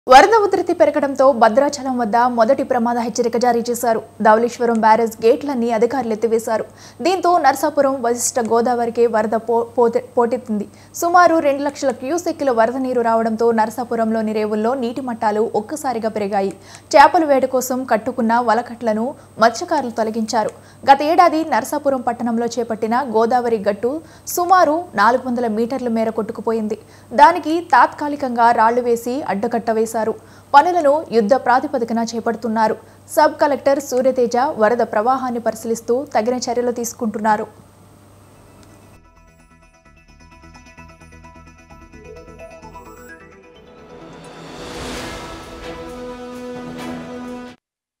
వరద ఉధృతి పెరగడంతో భద్రాచలం వద్ద మొదటి ప్రమాద హెచ్చరిక జారీ చేశారు ధవళేశ్వరం బ్యారేజ్ గేట్లన్నీ అధికారులు ఎత్తివేశారు దీంతో నర్సాపురం వశిష్ట గోదావరికి వరద పో పోతే- పోటెత్తింది సుమారు రెండు లక్షల క్యూసెక్కుల వరద నీరు రావడంతో నర్సాపురంలోని రేవుల్లో నీటి మట్టాలు ఒక్కసారిగా పెరిగాయి చేపల వేట కోసం కట్టుకున్న వలకట్లను మత్స్యకారులు తొలగించారు గత ఏడాది నర్సాపురం పట్టణంలో చేపట్టిన గోదావరి గట్టు సుమారు నాలుగు వందల మీటర్ల మేర కొట్టుకుపోయింది దానికి తాత్కాలికంగా రాళ్లు వేసి అడ్డకట్ట వేశారు పనులను యుద్ధ ప్రాతిపదికన చేపడుతున్నారు సబ్ కలెక్టర్ సూర్యతేజ వరద ప్రవాహాన్ని పరిశీలిస్తూ తగిన చర్యలు తీసుకుంటున్నారు